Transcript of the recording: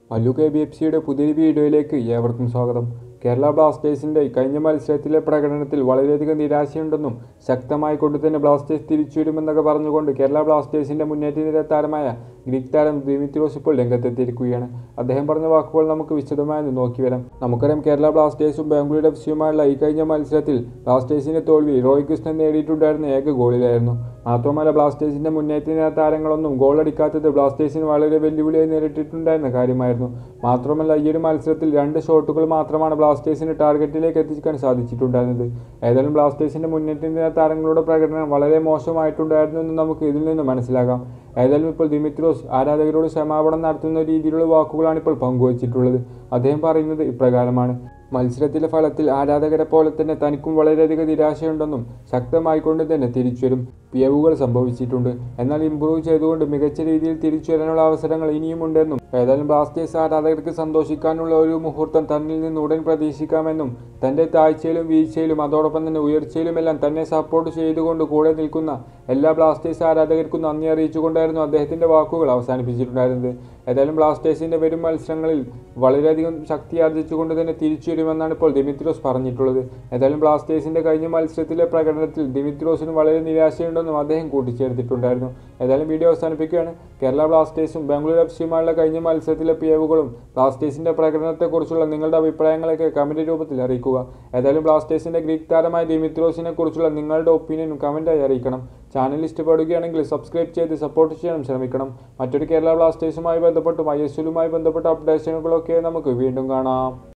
Mallu K B F സിയുടെ പുതിയൊരു വീഡിയോയിലേക്ക് ഏവർക്കും സ്വാഗതം കേരള ബ്ലാസ്റ്റേഴ്സിന്റെ കഴിഞ്ഞ മത്സരത്തിലെ പ്രകടനത്തിൽ വളരെയധികം നിരാശയുണ്ടെന്നും ശക്തമായി കൊണ്ട് തന്നെ ബ്ലാസ്റ്റേഴ്സ് തിരിച്ചു വരുമെന്നൊക്കെ പറഞ്ഞുകൊണ്ട് കേരള ബ്ലാസ്റ്റേഴ്സിന്റെ മുന്നേറ്റ നിര താരമായ ഗ്രീക്ക് താരം ദിമിത്രോസ് ഇപ്പോൾ രംഗത്തെത്തിയിരിക്കുകയാണ് അദ്ദേഹം പറഞ്ഞ വാക്കുകൾ നമുക്ക് വിശദമായി നോക്കി വരാം നമുക്കറിയാം കേരള ബ്ലാസ്റ്റേഴ്സും ബാംഗ്ലൂർ എഫ് സിയുമായുള്ള ഈ കഴിഞ്ഞ മത്സരത്തിൽ ബ്ലാസ്റ്റേഴ്സിന്റെ തോൽവി റോയ് കൃഷ്ണൻ നേടിയിട്ടുണ്ടായിരുന്ന ഏക ഗോളിലായിരുന്നു മാത്രമല്ല ബ്ലാസ്റ്റേഴ്സിന്റെ മുന്നേറ്റ നിര താരങ്ങളൊന്നും ഗോൾ അടിക്കാത്തത് ബ്ലാസ്റ്റേഴ്സിന് വളരെ വെല്ലുവിളിയായി നേരിട്ടിട്ടുണ്ടായിരുന്ന കാര്യമായിരുന്നു മാത്രമല്ല ഈ ഒരു മത്സരത്തിൽ രണ്ട് ഷോട്ടുകൾ മാത്രമാണ് ബ്ലാസ്റ്റേഴ്സിന് ടാർഗറ്റിലേക്ക് എത്തിക്കാൻ സാധിച്ചിട്ടുണ്ടായിരുന്നത് ഏതായാലും ബ്ലാസ്റ്റേഴ്സിന്റെ മുന്നേറ്റ നിര താരങ്ങളുടെ പ്രകടനം വളരെ മോശമായിട്ടുണ്ടായിരുന്നു എന്ന് നമുക്ക് ഇതിൽ നിന്ന് മനസ്സിലാക്കാം ഏതായാലും ഇപ്പോൾ ദിമിത്രോസ് ആരാധകരോട് ക്ഷമാപണം നടത്തുന്ന രീതിയിലുള്ള വാക്കുകളാണ് ഇപ്പോൾ പങ്കുവച്ചിട്ടുള്ളത് അദ്ദേഹം പറയുന്നത് ഇപ്രകാരമാണ് മത്സരത്തിലെ ഫലത്തിൽ ആരാധകരെ പോലെ തന്നെ തനിക്കും വളരെയധികം നിരാശയുണ്ടെന്നും ശക്തമായിക്കൊണ്ട് തന്നെ തിരിച്ചുവരും പിയവുകൾ സംഭവിച്ചിട്ടുണ്ട് എന്നാൽ ഇംപ്രൂവ് ചെയ്തുകൊണ്ട് മികച്ച രീതിയിൽ തിരിച്ചു വരാനുള്ള അവസരങ്ങൾ ഇനിയുമുണ്ടെന്നും ഏതായാലും ബ്ലാസ്റ്റേഴ്സ് ആരാധകർക്ക് സന്തോഷിക്കാനുള്ള ഒരു മുഹൂർത്തം തന്നിൽ നിന്ന് ഉടൻ പ്രതീക്ഷിക്കാമെന്നും തൻ്റെ താഴ്ചയിലും വീഴ്ചയിലും അതോടൊപ്പം തന്നെ ഉയർച്ചയിലുമെല്ലാം തന്നെ സപ്പോർട്ട് ചെയ്തുകൊണ്ട് കൂടെ നിൽക്കുന്ന എല്ലാ ബ്ലാസ്റ്റേഴ്സ് ആരാധകർക്കും നന്ദി അറിയിച്ചുകൊണ്ടായിരുന്നു അദ്ദേഹത്തിൻ്റെ വാക്കുകൾ അവസാനിപ്പിച്ചിട്ടുണ്ടായിരുന്നത് ഏതായാലും ബ്ലാസ്റ്റേഴ്സിൻ്റെ വരും മത്സരങ്ങളിൽ വളരെയധികം ശക്തി ആർജിച്ചുകൊണ്ട് തന്നെ തിരിച്ചു വരുമെന്നാണ് ഇപ്പോൾ ദിമിത്രോസ് പറഞ്ഞിട്ടുള്ളത് ഏതായാലും ബ്ലാസ്റ്റേഴ്സിൻ്റെ കഴിഞ്ഞ മത്സരത്തിലെ പ്രകടനത്തിൽ ദിമിത്രോസിന് വളരെ നിരാശയുണ്ടെന്നും അദ്ദേഹം കൂട്ടിച്ചേർത്തിട്ടുണ്ടായിരുന്നു ഏതായാലും വീഡിയോ അവസാനിപ്പിക്കുകയാണ് കേരള ബ്ലാസ്റ്റേഴ്സും ബാംഗ്ലൂർ എഫ് സിയുമായുള്ള കഴിഞ്ഞ മത്സരത്തിലെ പിയവുകളും ബ്ലാസ്റ്റേഴ്സിൻ്റെ പ്രകടനത്തെക്കുറിച്ചുള്ള നിങ്ങളുടെ അഭിപ്രായങ്ങളൊക്കെ കമൻറ്റ് രൂപത്തിൽ അറിയിക്കുക ഏതായാലും ബ്ലാസ്റ്റേഴ്സിൻ്റെ ഗ്രീക്ക് താരമായ ദിമിത്രോസിനെ കുറിച്ചുള്ള നിങ്ങളുടെ ഒപ്പീനിയനും കമൻറ്റായി അറിയിക്കണം ചാനൽ ഇഷ്ടപ്പെടുകയാണെങ്കിൽ സബ്സ്ക്രൈബ് ചെയ്ത് സപ്പോർട്ട് ചെയ്യാൻ ശ്രമിക്കണം മറ്റൊരു കേരള ബ്ലാസ്റ്റേഴ്സുമായി ബന്ധപ്പെട്ടും ഐ എസ് എല്ലുമായി ബന്ധപ്പെട്ട അപ്ഡേഷനുകളൊക്കെ നമുക്ക് വീണ്ടും കാണാം